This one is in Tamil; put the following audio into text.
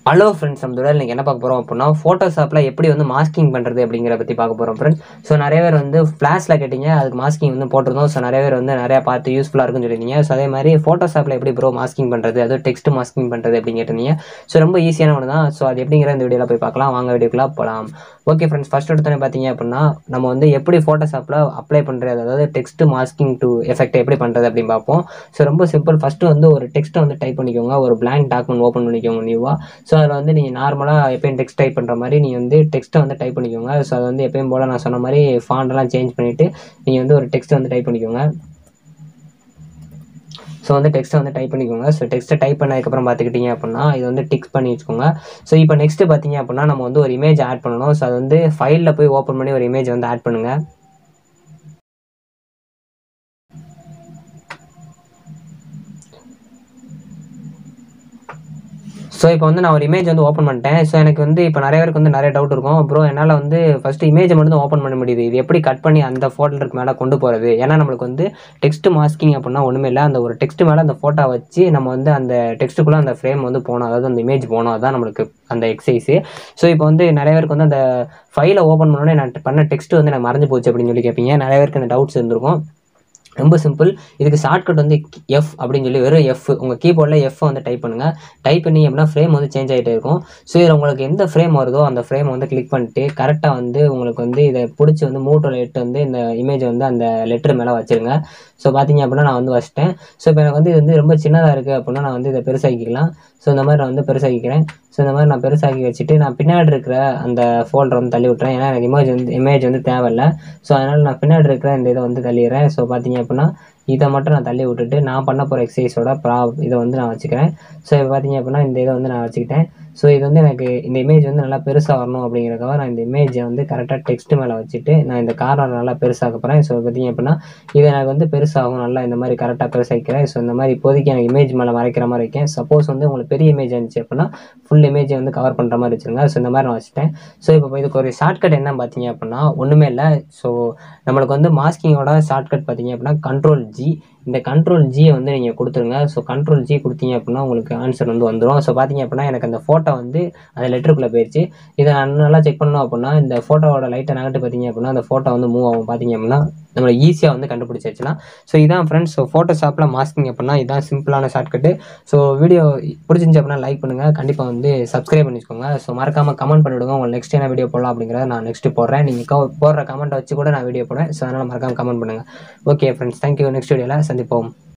ஹலோ ஃப்ரெண்ட்ஸ் நம்ம துறையில் நீங்கள் என்ன பார்க்க போகிறோம் அப்படின்னா ஃபோட்டோஷாப்பில் எப்படி வந்து மாஸ்கிங் பண்ணுறது அப்படிங்கிற பற்றி பார்க்க போகிறோம் ஃப்ரெண்ட்ஸ் ஸோ நிறைய பேர் வந்து ஃப்ளாஷில் கேட்டிங்க அதுக்கு மாஸ்கிங் வந்து போட்டிருந்தோம் ஸோ நிறைய பேர் வந்து நிறையா பார்த்து யூஸ்ஃபுல்லாக இருக்குன்னு சொல்லியிருந்தீங்க ஸோ அதே மாதிரி ஃபோட்டோஷாப்பில் எப்படி ப்ரோ மாஸ்கிங் பண்ணுறது அதுவும் டெக்ஸ்ட் மாஸ்கிங் பண்ணுறது அப்படின்னு கேட்டிருந்தீங்க ஸோ ரொம்ப ஈஸியான ஒன்று தான் ஸோ அது எப்படிங்கிற இந்த வீடியோவில் போய் பார்க்கலாம் வாங்க வீடியோக்குள்ளே போகலாம் ஓகே ஃப்ரெண்ட்ஸ் ஃபஸ்ட் எடுத்தோன்னே பார்த்தீங்க அப்படின்னா நம்ம வந்து எப்படி ஃபோட்டோஷாப்பில் அப்ளை பண்ணுறது அதாவது டெக்ஸ்ட் மாஸ்கிங் டு எஃபெக்ட் எப்படி பண்ணுறது அப்படின்னு பார்ப்போம் ஸோ ரொம்ப சிம்பிள் ஃபஸ்ட்டு வந்து ஒரு டெக்ஸ்ட்டை வந்து டைப் பண்ணிக்கோங்க ஒரு blank டாக்குமெண்ட் ஓப்பன் பண்ணிக்கோங்க நியூவாக ஸோ அதில் வந்து நீங்கள் நார்மலாக எப்பயும் டெக்ஸ்ட் டைப் பண்ணுற மாதிரி நீங்கள் வந்து டெக்ஸ்ட்டை வந்து டைப் பண்ணிக்கோங்க ஸோ அது வந்து எப்பயும் போல் நான் சொன்ன மாதிரி ஃபாண்டெல்லாம் சேஞ்ச் பண்ணிவிட்டு நீங்கள் வந்து ஒரு டெக்ஸ்ட்டை வந்து டைப் பண்ணிக்கோங்க ஸோ வந்து டெக்ஸ்ட்டை வந்து டைப் பண்ணிக்கோங்க ஸோ டெக்ஸ்ட்டை டைப் பண்ணதுக்கப்புறம் பார்த்துக்கிட்டிங்க அப்படின்னா இது வந்து டிக்ஸ் பண்ணி வச்சுக்கோங்க ஸோ இப்போ நெக்ஸ்ட்டு பார்த்தீங்க அப்படின்னா நம்ம வந்து ஒரு இமேஜ் ஆட் பண்ணணும் ஸோ அது வந்து ஃபைலில் போய் ஓப்பன் பண்ணி ஒரு இமேஜ் வந்து ஆட் பண்ணுங்கள் ஸோ இப்போ வந்து நான் ஒரு இமேஜ் வந்து ஓப்பன் பண்ணிட்டேன் ஸோ எனக்கு வந்து இப்போ நிறைய பேருக்கு வந்து நிறைய டவுட் இருக்கும் அப்புறம் என்னால் வந்து ஃபஸ்ட்டு இமேஜை மட்டும் தான் ஓப்பன் பண்ண முடியுது இது எப்படி கட் பண்ணி அந்த ஃபோட்டோக்கு மேலே கொண்டு போகிறது ஏன்னா நம்மளுக்கு வந்து டெக்ஸ்ட் மாஸ்கிங் அப்படின்னா ஒன்றுமே இல்லை அந்த ஒரு டெக்ஸ்ட் மேலே அந்த ஃபோட்டோ வச்சு நம்ம வந்து அந்த டெக்ஸ்ட்டுக்குள்ளே அந்த ஃப்ரேம் வந்து போகணும் அதாவது அந்த இமேஜ் போகணும் அதுதான் நம்மளுக்கு அந்த எக்ஸசைஸு ஸோ இப்போ வந்து நிறைய பேருக்கு வந்து அந்த ஃபைலை ஓப்பன் பண்ணோடனே நான் பண்ண டெக்ஸ்ட் வந்து எனக்கு மறைஞ்சு போச்சு அப்படின்னு சொல்லி கேட்பீங்க நிறைய பேருக்கு அந்த டவுட்ஸ் இருந்திருக்கும் ரொம்ப சிம்பிள் இதுக்கு ஷார்ட்கட் வந்து எஃப் அப்படின்னு சொல்லி வெறும் எஃப் உங்கள் கீபோர்டில் எஃப் வந்து டைப் பண்ணுங்கள் டைப் பண்ணி அப்படின்னா ஃப்ரேம் வந்து சேஞ்ச் ஆகிட்டே இருக்கும் ஸோ இதில் உங்களுக்கு எந்த ஃப்ரேம் வருதோ அந்த ஃப்ரேம் வந்து கிளிக் பண்ணிட்டு கரெக்டாக வந்து உங்களுக்கு வந்து இதை பிடிச்சி வந்து மூட்டோ லெட் வந்து இந்த இமேஜ் வந்து அந்த லெட்டர் மேலே வச்சுருங்க ஸோ பார்த்தீங்க அப்படின்னா நான் வந்து வச்சிட்டேன் ஸோ இப்போ எனக்கு வந்து இது வந்து ரொம்ப சின்னதாக இருக்குது அப்படின்னா நான் வந்து இதை பெருசாக்கிக்கலாம் ஸோ இந்த மாதிரி நான் வந்து பெருசாக்கிக்கிறேன் ஸோ இந்த மாதிரி நான் பெருசாக்கி வச்சுட்டு நான் பின்னாடி இருக்கிற அந்த ஃபோல்டர் வந்து தள்ளி விட்டுறேன் ஏன்னா எனக்கு இமேஜ் வந்து இமேஜ் வந்து தேவையில்லை ஸோ அதனால் நான் பின்னாடி இருக்கிற இந்த இதை வந்து தள்ளிடுறேன் ஸோ பார்த்தீங்க அப்படின்னா இதை மட்டும் நான் தள்ளி விட்டுட்டு நான் பண்ண போகிற எக்ஸசைஸோட ப்ரா இதை வந்து நான் வச்சுக்கிறேன் ஸோ இப்போ பார்த்தீங்க அப்படின்னா இந்த இதை வந்து நான் வச்சுக்கிட்டேன் ஸோ இது வந்து எனக்கு இந்த இமேஜ் வந்து நல்லா பெருசாக வரணும் அப்படிங்கிறக்காக நான் இந்த இமேஜை வந்து கரெக்டாக டெக்ஸ்ட் மேலே வச்சுட்டு நான் இந்த கார்னர் நல்லா பெருசாக்க போகிறேன் ஸோ பார்த்தீங்க அப்படின்னா இது எனக்கு வந்து பெருசாகும் நல்லா இந்த மாதிரி கரெக்டாக பெருசாக்கிறேன் ஸோ இந்த மாதிரி இப்போதைக்கு எனக்கு இமேஜ் மேலே மறைக்கிற மாதிரி இருக்கேன் சப்போஸ் வந்து உங்களுக்கு பெரிய இமேஜ் இருந்துச்சு அப்படின்னா ஃபுல் இமேஜை வந்து கவர் பண்ணுற மாதிரி வச்சுருங்க ஸோ இந்த மாதிரி நான் வச்சுட்டேன் ஸோ இப்போ இதுக்கு ஒரு ஷார்ட்கட் என்ன பார்த்தீங்க அப்படின்னா ஒன்றுமே இல்லை ஸோ நம்மளுக்கு வந்து மாஸ்கிங்கோட ஷார்ட்கட் பார்த்தீங்க அப்படின்னா கண்ட்ரோல் ஜி இந்த கண்ட்ரோல் ஜியை வந்து நீங்கள் கொடுத்துருங்க ஸோ கண்ட்ரோல் ஜி கொடுத்தீங்க அப்படின்னா உங்களுக்கு ஆன்சர் வந்து வந்துடும் ஸோ பார்த்தீங்க அப்படின்னா எனக்கு அந்த ஃபோட்டோ வந்து அந்த லெட்டருக்குள்ளே போயிடுச்சு இதை நான் நல்லா செக் பண்ணணும் அப்படின்னா இந்த ஃபோட்டோவோட லைட்டை நகட்டு பார்த்தீங்க அப்படின்னா அந்த ஃபோட்டோ வந்து மூவ் ஆகும் பார்த்தீங்க அப்படின்னா நம்மளை ஈஸியாக வந்து கண்டுபிடிச்சி வச்சுலாம் ஸோ இதான் ஃப்ரெண்ட்ஸ் ஸோ ஃபோட்டோஷாப்பில் மாஸ்கிங் அப்படின்னா இதான் சிம்பிளான ஷார்ட்கட்டு ஸோ வீடியோ பிடிச்சிருந்துச்சு அப்படின்னா லைக் பண்ணுங்கள் கண்டிப்பாக வந்து சப்ஸ்கிரைப் பண்ணிக்கோங்க ஸோ மறக்காமல் கமெண்ட் பண்ணிவிடுங்க உங்களுக்கு நெக்ஸ்ட் என்ன வீடியோ போடலாம் அப்படிங்கிறத நான் நெக்ஸ்ட்டு போடுறேன் நீங்கள் போடுற கமெண்ட்டை வச்சு கூட நான் வீடியோ போடுவேன் ஸோ அதனால் மறக்காமல் கமெண்ட் பண்ணுங்கள் ஓகே ஃப்ரெண்ட்ஸ் தேங்க்யூ நெக்ஸ்ட் வீடியோவில் சந்திப்போம்